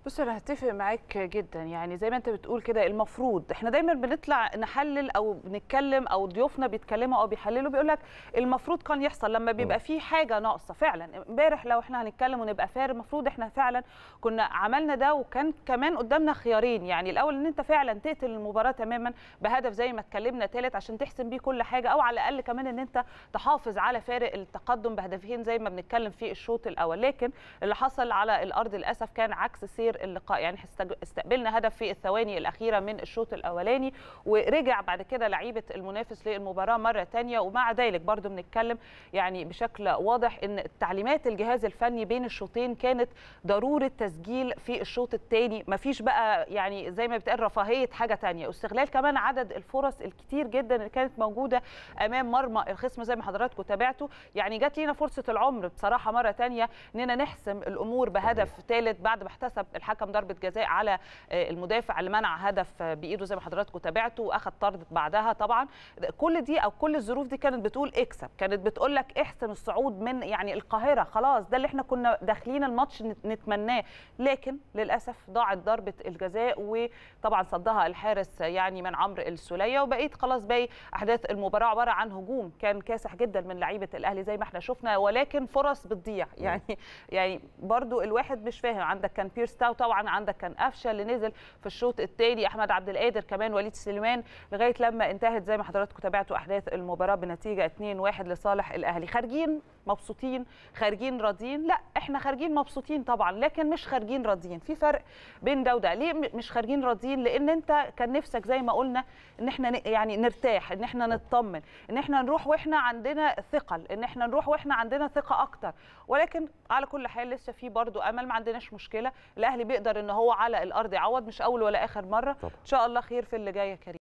بص انا هتفق معاك جدا يعني زي ما انت بتقول كده المفروض احنا دايما بنطلع نحلل او بنتكلم او ضيوفنا بيتكلموا او بيحللوا بيقول لك المفروض كان يحصل لما بيبقى في حاجه ناقصه فعلا امبارح لو احنا هنتكلم ونبقى فار المفروض احنا فعلا كنا عملنا ده وكان كمان قدامنا خيارين يعني الاول ان انت فعلا تقتل المباراه تماما بهدف زي ما اتكلمنا ثالث عشان تحسم بيه كل حاجه او على الاقل كمان ان انت تحافظ على فارق التقدم بهدفين زي ما بنتكلم في الشوط الاول لكن اللي حصل على الارض للاسف كان عكس سير اللقاء يعني استقبلنا هدف في الثواني الاخيره من الشوط الاولاني ورجع بعد كده لعيبه المنافس للمباراه مره ثانيه ومع ذلك برضو بنتكلم يعني بشكل واضح ان تعليمات الجهاز الفني بين الشوطين كانت ضروره تسجيل في الشوط الثاني مفيش بقى يعني زي ما بتقال رفاهيه حاجه ثانيه واستغلال كمان عدد الفرص الكتير جدا اللي كانت موجوده امام مرمى الخصم زي ما حضراتكم تابعتوا يعني جات لينا فرصه العمر بصراحه مره ثانيه اننا نحسم الامور بهدف ثالث بعد ما احتسب الحكم ضربه جزاء على المدافع اللي منع هدف بايده زي ما حضراتكم تابعتوا واخد طرد بعدها طبعا كل دي او كل الظروف دي كانت بتقول اكسب كانت بتقول لك احسم الصعود من يعني القاهره خلاص ده اللي احنا كنا داخلين الماتش نتمناه لكن للاسف ضاعت ضربه الجزاء وطبعا صدها الحارس يعني من عمرو السوليه وبقيت خلاص باقي احداث المباراه عباره عن هجوم كان كاسح جدا من لعيبه الاهلي زي ما احنا شفنا ولكن فرص بتضيع يعني يعني برضو الواحد مش فاهم عندك كان بيرس تاو طبعا عندك كان قفشه اللي نزل في الشوط الثاني احمد عبد القادر كمان وليد سليمان لغايه لما انتهت زي ما حضراتكم تابعتوا احداث المباراه بنتيجه 2-1 لصالح الاهلي خارجين مبسوطين خارجين راضيين لا احنا خارجين مبسوطين طبعا لكن مش خارجين راضيين في فرق بين ده وده ليه مش خارجين راضيين لان انت كان نفسك زي ما قلنا ان احنا يعني نرتاح ان احنا نطمن ان احنا نروح واحنا عندنا ثقل ان احنا نروح واحنا عندنا ثقه اكتر ولكن على كل حال لسه في برضو امل ما عندناش مشكله الاهلي بيقدر ان هو على الارض يعوض مش اول ولا اخر مره طبعا. ان شاء الله خير في اللي جاي يا كريم